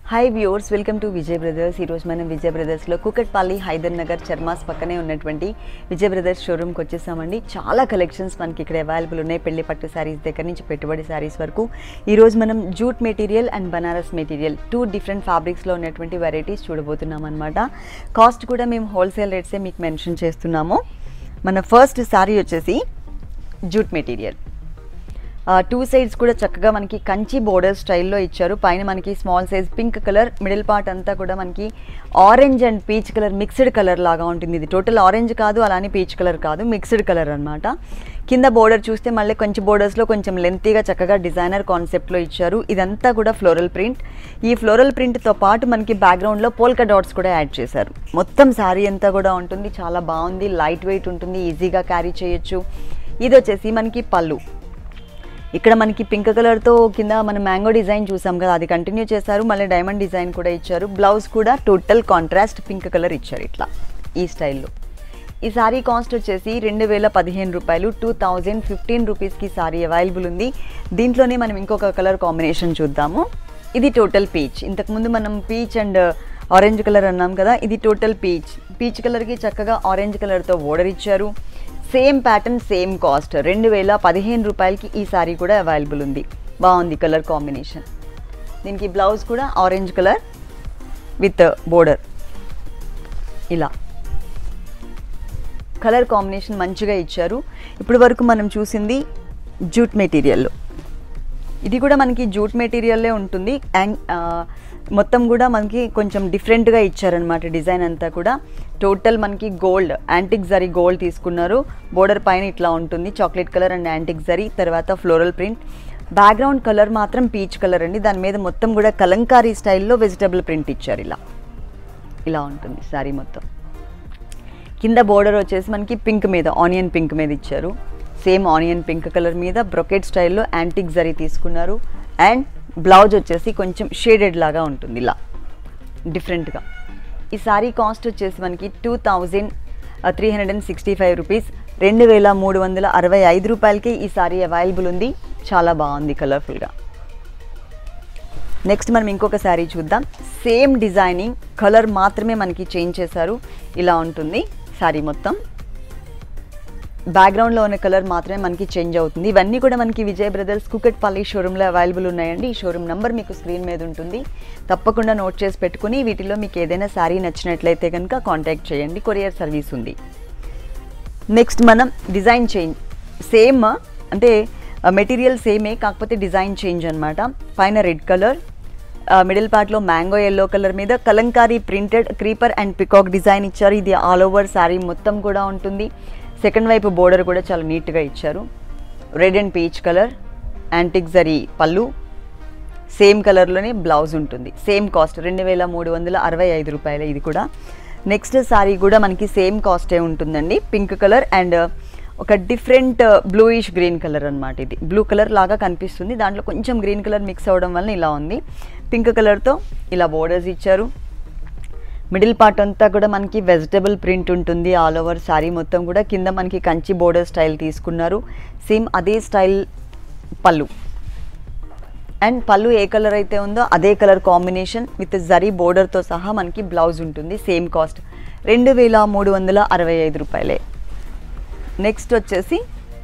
hi viewers welcome to Vijay brothers ఈరోజు మనం విజయ్ బ్రదర్స్లో కుకట్పల్లి హైదర్ నగర్ చర్మాస్ పక్కనే ఉన్నటువంటి విజయ్ బ్రదర్స్ షోరూమ్కి వచ్చేసామండి చాలా కలెక్షన్స్ మనకి ఇక్కడ అవైలబుల్ ఉన్నాయి పెళ్లి పట్టు శారీస్ దగ్గర నుంచి పెట్టుబడి శారీస్ వరకు ఈరోజు మనం jute material and Banaras material two different ఫ్యాబ్రిక్స్లో ఉన్నటువంటి వెరైటీస్ చూడబోతున్నాం అనమాట కాస్ట్ కూడా మేము హోల్సేల్ రేట్సే మీకు మెన్షన్ చేస్తున్నాము మన ఫస్ట్ శారీ వచ్చేసి జూట్ మెటీరియల్ టూ సైడ్స్ కూడా చక్కగా మనకి కంచి బోర్డర్ స్టైల్లో ఇచ్చారు పైన మనకి small size pink colour middle part అంతా కూడా మనకి orange and peach colour mixed colour లాగా ఉంటుంది ఇది టోటల్ ఆరెంజ్ కాదు అలానే పీచ్ కలర్ కాదు మిక్స్డ్ కలర్ అనమాట కింద బోర్డర్ చూస్తే మళ్ళీ కొంచెం బోర్డర్స్లో కొంచెం లెంతీగా చక్కగా డిజైనర్ కాన్సెప్ట్లో ఇచ్చారు ఇదంతా కూడా ఫ్లోరల్ ప్రింట్ ఈ ఫ్లోరల్ ప్రింట్తో పాటు మనకి బ్యాక్గ్రౌండ్లో పోల్కా డాట్స్ కూడా యాడ్ చేశారు మొత్తం శారీ అంతా కూడా ఉంటుంది చాలా బాగుంది లైట్ వెయిట్ ఉంటుంది ఈజీగా క్యారీ చేయొచ్చు ఇది వచ్చేసి మనకి పళ్ళు ఇక్కడ మనకి పింక్ కలర్తో కింద మనం మ్యాంగో డిజైన్ చూసాం కదా అది కంటిన్యూ చేశారు మళ్ళీ డైమండ్ డిజైన్ కూడా ఇచ్చారు బ్లౌజ్ కూడా టోటల్ కాంట్రాస్ట్ పింక్ కలర్ ఇచ్చారు ఇట్లా ఈ స్టైల్లో ఈ సారీ కాస్ట్ వచ్చేసి రెండు వేల పదిహేను రూపాయలు టూ థౌజండ్ ఫిఫ్టీన్ రూపీస్కి సారీ అవైలబుల్ ఉంది దీంట్లోనే మనం ఇంకొక కలర్ కాంబినేషన్ చూద్దాము ఇది టోటల్ పీచ్ ఇంతకుముందు మనం పీచ్ అండ్ ఆరెంజ్ కలర్ అన్నాం కదా ఇది టోటల్ పీచ్ పీచ్ కలర్కి చక్కగా ఆరెంజ్ కలర్తో బోర్డర్ ఇచ్చారు సేమ్ ప్యాటర్న్ సేమ్ కాస్ట్ రెండు వేల పదిహేను రూపాయలకి ఈ సారీ కూడా అవైలబుల్ ఉంది బాగుంది కలర్ కాంబినేషన్ దీనికి బ్లౌజ్ కూడా ఆరెంజ్ కలర్ విత్ బోర్డర్ ఇలా కలర్ కాంబినేషన్ మంచిగా ఇచ్చారు ఇప్పుడు వరకు మనం చూసింది జూట్ మెటీరియల్లో ఇది కూడా మనకి జూట్ మెటీరియల్లే ఉంటుంది అండ్ మొత్తం కూడా మనకి కొంచెం డిఫరెంట్గా ఇచ్చారనమాట డిజైన్ అంతా కూడా టోటల్ మనకి గోల్డ్ యాంటిక్ జరీ గోల్డ్ తీసుకున్నారు బోర్డర్ పైన ఇట్లా ఉంటుంది chocolate colour and antique zari తర్వాత ఫ్లోరల్ ప్రింట్ బ్యాక్గ్రౌండ్ కలర్ మాత్రం పీచ్ కలర్ అండి దాని మీద మొత్తం కూడా కలంకారీ స్టైల్లో వెజిటబుల్ ప్రింట్ ఇచ్చారు ఇలా ఇలా ఉంటుంది శారీ మొత్తం కింద బోర్డర్ వచ్చేసి మనకి పింక్ మీద ఆనియన్ పింక్ మీద ఇచ్చారు సేమ్ ఆనియన్ పింక్ కలర్ మీద బ్రొకెట్ స్టైల్లో యాంటిక్ జరీ తీసుకున్నారు అండ్ బ్లౌజ్ వచ్చేసి కొంచెం షేడెడ్ లాగా ఉంటుంది ఇలా డిఫరెంట్గా ఈ సారీ కాస్ట్ వచ్చేసి మనకి two thousand three hundred and sixty five rupees రెండు వేల మూడు వందల అరవై ఐదు రూపాయలకి ఈ సారీ అవైలబుల్ ఉంది చాలా బాగుంది కలర్ఫుల్గా నెక్స్ట్ మనం ఇంకొక శారీ చూద్దాం సేమ్ డిజైనింగ్ కలర్ మాత్రమే మనకి చేంజ్ చేశారు ఇలా ఉంటుంది శారీ మొత్తం బ్యాక్గ్రౌండ్లో ఉన్న కలర్ మాత్రమే మనకి చేంజ్ అవుతుంది ఇవన్నీ కూడా మనకి విజయ్ బ్రదర్స్ కుకట్పల్లి షోరూంలో అవైలబుల్ ఉన్నాయండి ఈ షోరూమ్ నెంబర్ మీకు స్క్రీన్ మీద ఉంటుంది తప్పకుండా నోట్ చేసి పెట్టుకుని వీటిలో మీకు ఏదైనా శారీ నచ్చినట్లయితే కనుక కాంటాక్ట్ చేయండి కొరియర్ సర్వీస్ ఉంది నెక్స్ట్ మనం డిజైన్ చేంజ్ సేమ్ అంటే మెటీరియల్ సేమే కాకపోతే డిజైన్ చేంజ్ అనమాట పైన రెడ్ కలర్ మిడిల్ పార్ట్లో మ్యాంగో ఎల్లో కలర్ మీద Kalamkari printed creeper and peacock design ఇచ్చారు ఇది ఆల్ ఓవర్ శారీ మొత్తం కూడా ఉంటుంది సెకండ్ వైపు బోర్డర్ కూడా చాలా నీట్గా ఇచ్చారు red and peach colour antique zari పళ్ళు సేమ్ కలర్లోనే బ్లౌజ్ ఉంటుంది సేమ్ కాస్ట్ రెండు వేల మూడు వందల అరవై ఐదు రూపాయలు ఇది కూడా నెక్స్ట్ శారీ కూడా మనకి సేమ్ కాస్టే ఉంటుందండి పింక్ కలర్ అండ్ ఒక డిఫరెంట్ బ్లూయిష్ గ్రీన్ కలర్ అనమాట ఇది బ్లూ కలర్ లాగా కనిపిస్తుంది దాంట్లో కొంచెం గ్రీన్ కలర్ మిక్స్ అవ్వడం వల్ల ఇలా ఉంది పింక్ కలర్తో ఇలా బోర్డర్స్ ఇచ్చారు మిడిల్ పార్ట్ అంతా కూడా మనకి వెజిటబుల్ ప్రింట్ ఉంటుంది ఆల్ ఓవర్ శారీ మొత్తం కూడా కింద మనకి కంచి బోర్డర్ స్టైల్ తీసుకున్నారు సేమ్ అదే స్టైల్ పళ్ళు అండ్ పళ్ళు ఏ కలర్ అయితే ఉందో అదే కలర్ కాంబినేషన్ విత్ జరీ బోర్డర్తో సహా మనకి బ్లౌజ్ ఉంటుంది సేమ్ కాస్ట్ రెండు వేల మూడు వందల అరవై ఐదు రూపాయలే నెక్స్ట్ వచ్చేసి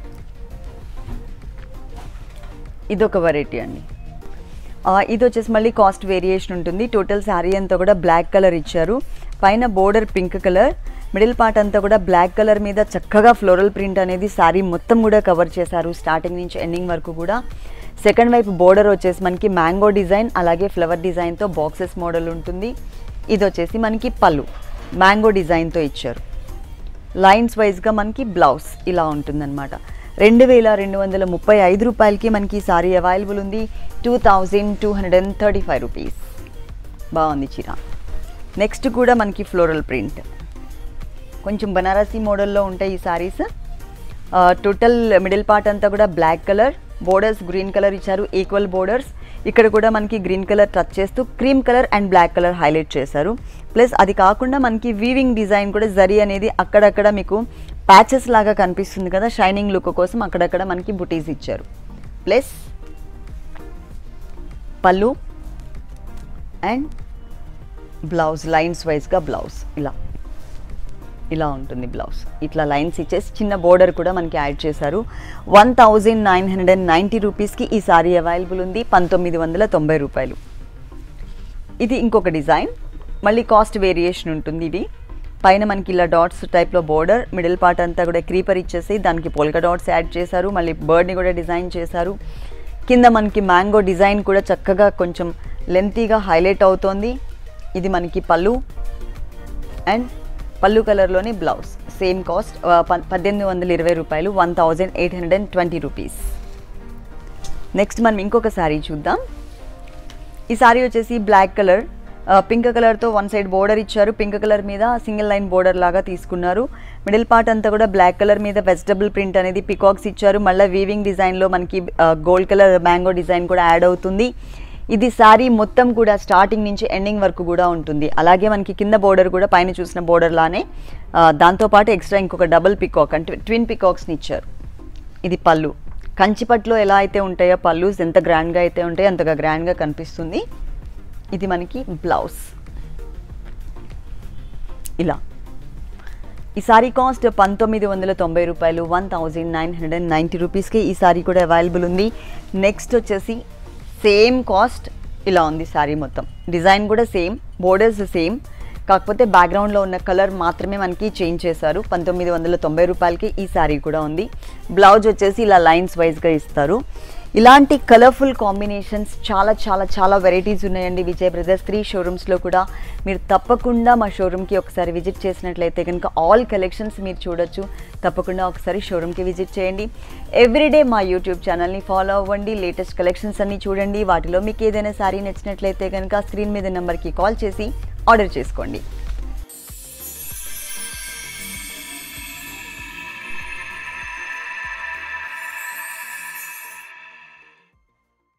ఇదొక వెరైటీ అండి ఇది వచ్చేసి మళ్ళీ కాస్ట్ వేరియేషన్ ఉంటుంది టోటల్ శారీ అంతా కూడా బ్లాక్ కలర్ ఇచ్చారు పైన border pink colour middle part అంతా కూడా బ్లాక్ కలర్ మీద చక్కగా ఫ్లోరల్ ప్రింట్ అనేది శారీ మొత్తం కూడా కవర్ చేశారు స్టార్టింగ్ నుంచి ఎండింగ్ వరకు కూడా సెకండ్ వైపు బోర్డర్ వచ్చేసి మనకి మ్యాంగో డిజైన్ అలాగే ఫ్లవర్ డిజైన్తో బాక్సెస్ మోడల్ ఉంటుంది ఇది వచ్చేసి మనకి పళ్ళు మ్యాంగో డిజైన్తో ఇచ్చారు లైన్స్ వైజ్గా మనకి బ్లౌజ్ ఇలా ఉంటుందన్నమాట రెండు వేల రెండు వందల ముప్పై ఐదు రూపాయలకి మనకి సారీ అవైలబుల్ ఉంది two thousand two hundred and thirty five rupees బాగుంది చీర నెక్స్ట్ కూడా మనకి ఫ్లోరల్ ప్రింట్ కొంచెం బనారసీ మోడల్లో ఉంటాయి ఈ సారీస్ టోటల్ మిడిల్ పార్ట్ అంతా కూడా black colour borders green colour ఇచ్చారు ఈక్వల్ బోర్డర్స్ ఇక్కడ కూడా మనకి గ్రీన్ కలర్ టచ్ చేస్తూ cream colour and black colour highlight చేశారు ప్లస్ అది కాకుండా మనకి వీవింగ్ డిజైన్ కూడా జరీ అనేది అక్కడక్కడ మీకు ప్యాచెస్ లాగా కనిపిస్తుంది కదా షైనింగ్ లుక్ కోసం అక్కడక్కడ మనకి బుటీస్ ఇచ్చారు ప్లస్ పళ్ళు అండ్ బ్లౌజ్ లైన్స్ వైజ్గా బ్లౌజ్ ఇలా ఇలా ఉంటుంది బ్లౌజ్ ఇట్లా లైన్స్ ఇచ్చేసి చిన్న బోర్డర్ కూడా మనకి యాడ్ చేశారు one thousand nine hundred and ninety రూపీస్కి ఈ సారీ అవైలబుల్ ఉంది పంతొమ్మిది వందల తొంభై రూపాయలు ఇది ఇంకొక డిజైన్ మళ్ళీ కాస్ట్ వేరియేషన్ ఉంటుంది ఇది పైన మనకి ఇలా డాట్స్ టైప్లో బోర్డర్ మిడిల్ పార్ట్ అంతా కూడా క్రీపర్ ఇచ్చేసి దానికి పోల్కా డాట్స్ యాడ్ చేశారు మళ్ళీ బర్డ్ని కూడా డిజైన్ చేశారు కింద మనకి మ్యాంగో డిజైన్ కూడా చక్కగా కొంచెం లెంతీగా హైలైట్ అవుతోంది ఇది మనకి పళ్ళు అండ్ పళ్ళు కలర్లోని బ్లౌజ్ సేమ్ కాస్ట్ పద్దెనిమిది వందల ఇరవై రూపాయలు one thousand eight hundred and twenty rupees next మనం ఇంకొక శారీ చూద్దాం ఈ సారీ వచ్చేసి బ్లాక్ కలర్ పింక్ కలర్తో వన్ సైడ్ బోర్డర్ ఇచ్చారు పింక్ కలర్ మీద సింగిల్ లైన్ బోర్డర్ లాగా తీసుకున్నారు మిడిల్ పార్ట్ అంతా కూడా బ్లాక్ కలర్ మీద వెజిటబుల్ ప్రింట్ అనేది పికాక్స్ ఇచ్చారు మళ్ళీ వీవింగ్ డిజైన్లో మనకి గోల్డ్ కలర్ మ్యాంగో డిజైన్ కూడా యాడ్ అవుతుంది ఇది శారీ మొత్తం కూడా స్టార్టింగ్ నుంచి ఎండింగ్ వరకు కూడా ఉంటుంది అలాగే మనకి కింద బోర్డర్ కూడా పైన చూసిన బోర్డర్ లానే ఆ, దాంతోపాటు ఎక్స్ట్రా ఇంకొక డబుల్ పికాక్ అంటే ట్విన్ పికాక్స్ని ఇచ్చారు ఇది పళ్ళు కంచిపట్లో ఎలా అయితే ఉంటాయో పళ్ళు ఎంత గ్రాండ్గా అయితే ఉంటాయో అంతగా గ్రాండ్గా కనిపిస్తుంది ఇది మనకి బ్లౌజ్ ఇలా ఈ సారీ కాస్ట్ పంతొమ్మిది వందల తొంభై రూపాయలు one thousand nine hundred and ninety రూపీస్కి ఈ సారీ కూడా అవైలబుల్ ఉంది నెక్స్ట్ వచ్చేసి సేమ్ కాస్ట్ ఇలా ఉంది సారీ మొత్తం డిజైన్ కూడా సేమ్ బోర్డర్స్ సేమ్ కాకపోతే బ్యాక్గ్రౌండ్లో ఉన్న కలర్ మాత్రమే మనకి చేంజ్ చేశారు పంతొమ్మిది వందల తొంభై రూపాయలకి ఈ సారీ కూడా ఉంది బ్లౌజ్ వచ్చేసి ఇలా లైన్స్ వైజ్గా ఇస్తారు ఇలాంటి కలర్ఫుల్ కాంబినేషన్స్ చాలా చాలా చాలా వెరైటీస్ ఉన్నాయండి విజయ్ బ్రదర్స్ త్రీ షోరూమ్స్లో కూడా మీరు తప్పకుండా మా షోరూమ్కి ఒకసారి విజిట్ చేసినట్లయితే కనుక ఆల్ కలెక్షన్స్ మీరు చూడొచ్చు తప్పకుండా ఒకసారి షోరూమ్కి విజిట్ చేయండి ఎవ్రీడే మా యూట్యూబ్ ఛానల్ని ఫాలో అవ్వండి లేటెస్ట్ కలెక్షన్స్ అన్నీ చూడండి వాటిలో మీకు ఏదైనా సారీ నచ్చినట్లయితే కనుక స్క్రీన్ మీద నెంబర్కి కాల్ చేసి ఆర్డర్ చేసుకోండి